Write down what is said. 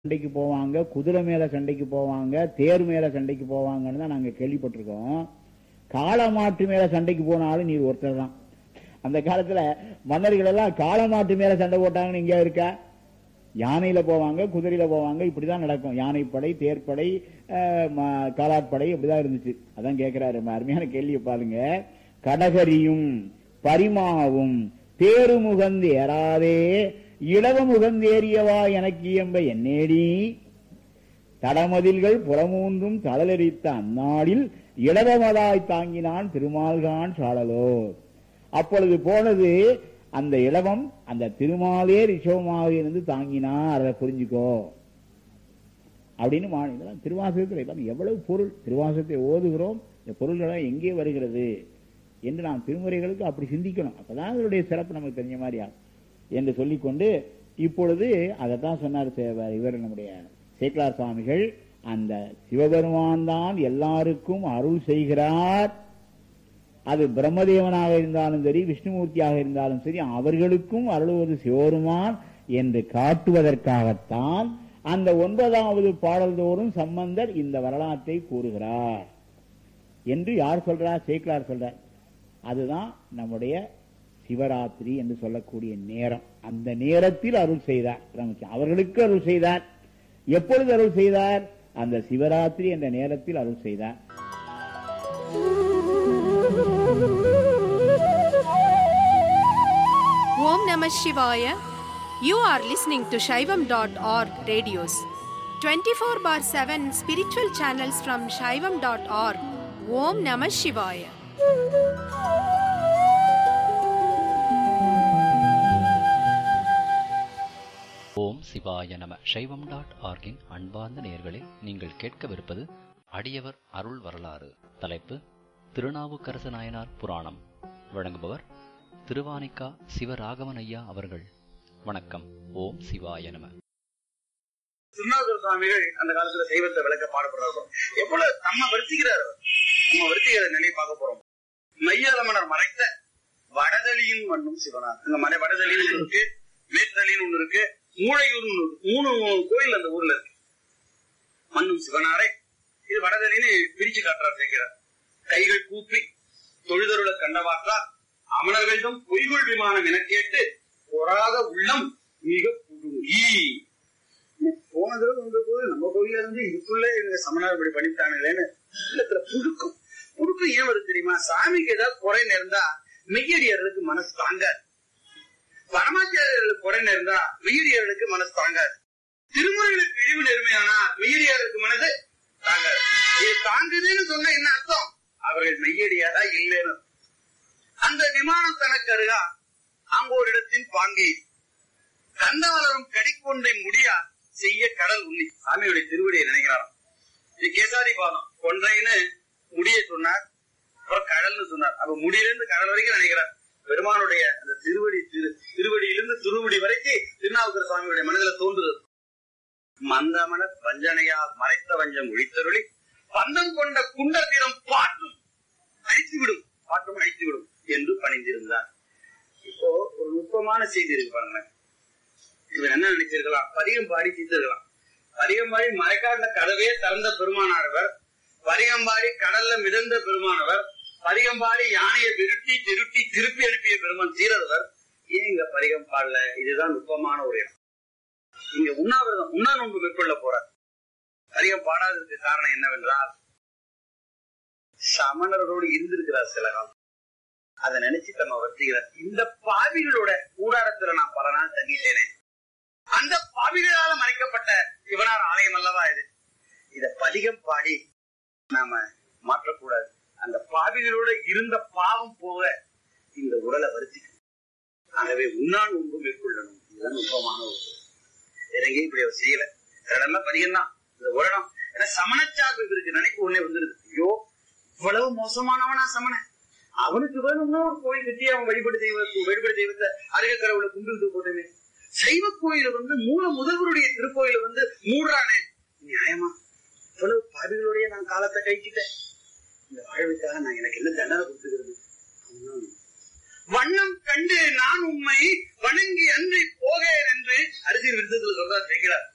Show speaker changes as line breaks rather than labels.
சண்டைக்கு போவாங்க குதிரை மேல சண்டைக்கு போவாங்க தேர் மேல சண்டைக்கு போவாங்கன்னு தான் நாங்க கேள்விப்பட்டிருக்கோம் காளமாட்டு மேல சண்டைக்கு போனாலும் நீர் ஒருத்தர் தான் அந்த காலத்துல மன்னர்கள் எல்லாம் காளமாட்டு மேல சண்டை போட்டாங்கன்னு இங்க இருக்கா யானையில போவாங்க குதிரையில போவாங்க இப்படிதான் நடக்கும் யானைப்படை தேர்ப்படை அஹ், ம- காலாட்படை இப்படிதான் இருந்துச்சு அதான் கேட்கிறாரு ரொம்ப அருமையான கேள்வியை பாருங்க கடகரியும் பரிமாவும் தேரு முகந்து ஏறாதே இளவ முகந்தேறியவா எனக்கு இயம்ப என்னேடி தடமதில்கள் புறமூன்றும் தளலரித்த அந்நாளில் இளவமதாய் தாங்கினான் திருமால்கான் சாழலோ அப்பொழுது போனது அந்த இளவம் அந்த திருமாலே ரிஷவமாக இருந்து தாங்கினார் அதை புரிஞ்சுக்கோ அப்படின்னு மா- இதெல்லாம் திருவாசகத்தில் எல்லாம் எவ்வளவு பொருள் திருவாசகத்தை ஓதுகிறோம் இந்த பொருள்களாம் எங்கே வருகிறது என்று நாம் திருமுறைகளுக்கு அப்படி சிந்திக்கணும் அப்பதான் அதனுடைய சிறப்பு நமக்கு தெரிஞ்ச மாதிரி ஆகும் என்று சொல்லிக்கொண்டு இப்பொழுது அதைத்தான் சொன்னார் சே- இவர் நம்முடைய சேக்கலார் சுவாமிகள் அந்த சிவபெருமான் தான் எல்லாருக்கும் அருள் செய்கிறார் அது பிரம்மதேவனாக இருந்தாலும் சரி விஷ்ணுமூர்த்தியாக இருந்தாலும் சரி அவர்களுக்கும் அருளுவது சிவபெருமான் என்று காட்டுவதற்காகத்தான் அந்த ஒன்பதாவது பாடல்தோறும் சம்பந்தர் இந்த வரலாற்றை கூறுகிறார் என்று யார் சொல்றார் சேக்கலார் சொல்றார் அதுதான் நம்முடைய சிவராத்திரி என்று சொல்லக்கூடிய நேரம் அந்த நேரத்தில் அருள் செய்தார் அதான் முக்கியம். அவர்களுக்கு அருள் செய்தார் எப்பொழுது அருள் செய்தார் அந்த சிவராத்திரி என்ற நேரத்தில் அருள் செய்தார்
Om Namah Shivaya. You are listening to Shaivam.org radios. 24 bar 7 spiritual channels from Shaivam.org. Om Namah Shivaya.
ஓம் சிவாய நம சைவம் டாட் ஆர்கின் அன்பார்ந்த நேயர்களே நீங்கள் கேட்கவிருப்பது அடியவர் அருள் வரலாறு தலைப்பு திருநாவுக்கரசு நாயனார் புராணம் வழங்குபவர் திருவானிக்கா சிவராகவன் ஐயா அவர்கள் வணக்கம் ஓம் சிவாய நம
திருநாவுக்கர சுவாமிகள் அந்த காலத்துல தெய்வத்தை விளக்க பாடப்படுறாரு எவ்வளவு நம்ம வருத்திக்கிறார் அவர் நம்ம வருத்திக்கிற நிலையை பார்க்க போறோம் மையாலமனர் மறைத்த வடதளியின் மண்ணும் சிவனார் அங்க மலை வடதளின்னு ஒண்ணு இருக்கு மேற்தளின்னு ஒண்ணு இருக்கு மூளையூர் மூணு கோயில் அந்த ஊர்ல இருக்கு மண்ணும் சிவனாரை இது வடதளின்னு பிரிச்சு காட்டுறார் சேர்க்கிறார் கைகள் கூப்பி தொழுதருள கண்டவாற்றால் அமணர்களிடம் பொய்கொள் விமானம் என கேட்டு பொறாத உள்ளம் மிக புடுங்கி போன தடவை வந்த போது நம்ம கோயில இருந்து இதுக்குள்ள இவங்க சமணர் இப்படி பண்ணிட்டானுங்களேன்னு உள்ளத்துல புழுக்கும் புழுக்கம் ஏன் வருது தெரியுமா சாமிக்கு ஏதாவது குறை நேர்ந்தா மெய்யடியார்களுக்கு மனசு தாங்காது பரமாச்சாரியர்களுக்கு குறை நேர்ந்தா மெய்யடியார்களுக்கு மனசு தாங்காது திருமுறைகளுக்கு இழிவு நேர்மையானா மெய்யடியார்களுக்கு மனது தாங்காது இது தாங்குதுன்னு சொன்னா என்ன அர்த்தம் அவர்கள் மெய்யடியாரா இல்லைன்னு அந்த விமானம் தனக்கு அருகா அங்க ஒரு இடத்தின் பாங்கை கண்டவளரும் கடிக்கொண்டை முடியா செய்ய கடல் உண்ணி சாமியுடைய திருவடியை நினைக்கிறாராம் இது கேசாரி பாதம் கொன்றைன்னு முடிய சொன்னார் அப்புறம் கடல்னு சொன்னார் அப்ப முடியிலிருந்து கடல் வரைக்கும் நினைக்கிறார் பெருமானுடைய அந்த திருவடி திரு திருவடியிலிருந்து திருவடி வரைக்கும் திருநாவுக்கர சுவாமியுடைய மனதில் தோன்றுது மந்தமன வஞ்சனையால் மறைத்த வஞ்சம் ஒழித்தருளி பந்தம் கொண்ட குண்டத்திடம் பாட்டும் அழித்துவிடும் பாட்டும் அழித்துவிடும் என்று பணிந்திருந்தார் இப்போ ஒரு நுட்பமான செய்தி இருக்கு பாருங்களேன் இவர் என்ன நினைச்சிருக்கலாம் பதிகம் பாடி தீர்த்திருக்கலாம் பதிகம் பாடி மறைக்காட்டுல கதவே திறந்த பெருமானானவர் பதிகம் பாடி கடல்ல மிதந்த பெருமானவர் பதிகம் பாடி யானையை விருட்டி திருட்டி திருப்பி அனுப்பிய பெருமான் தீரவர் ஏன் இங்க பதிகம் பாடல இதுதான் நுட்பமான ஒரு இடம் இங்க உண்ணாவிரதம் உண்ணா நோன்பு மேற்கொள்ள போறார் பதிகம் பாடாததுக்கு காரணம் என்னவென்றால் சமணர்களோடு இருந்திருக்கிறார் சில காலம் அதை நினைச்சு தம்ம வருத்திக்கிறார் இந்த பாவிகளோட கூடாரத்துல நான் பல நாள் தங்கிட்டேனே அந்த பாவிகளால மறைக்கப்பட்ட சிவனார் ஆலயம் அல்லவா இது இத பதிகம் பாடி நாம மாற்றக்கூடாது அந்த பாவிகளோட இருந்த பாவம் போக இந்த உடலை வருத்திக்கணும் ஆகவே உண்ணான் ஒன்று மேற்கொள்ளணும் இதுதான் நுட்பமான ஒரு வேற எங்கேயும் இப்படி அவர் செய்யல இதெல்லாம் பதிகம் தான் இந்த உரணம் ஏன்னா சமணச்சார்பு இவருக்கு நினைப்பு ஒண்ணே வந்துருது ஐயோ இவ்வளவு மோசமானவனா சமணன் அவனுக்கு வேணும்னா ஒரு கோயில் கட்டி அவன் வழிபடு தெய்வ வழிபடு தெய்வத்தை அருக கடவுளை கும்பிட்டு போட்டோமே சைவ கோயில வந்து மூல முதல்வருடைய திருக்கோயில வந்து மூடுறானே நியாயமா இவ்வளவு பாவிகளுடைய நான் காலத்தை கழிச்சிட்டேன் இந்த வாழ்வுக்காக நான் எனக்கு என்ன தண்டனை கொடுத்துக்கிறது அவன்தான் வண்ணம் கண்டு நான் உண்மை வணங்கி அன்றி போகேன் என்று அரிசி விருத்தத்தில் சொல்றார் செய்கிறார்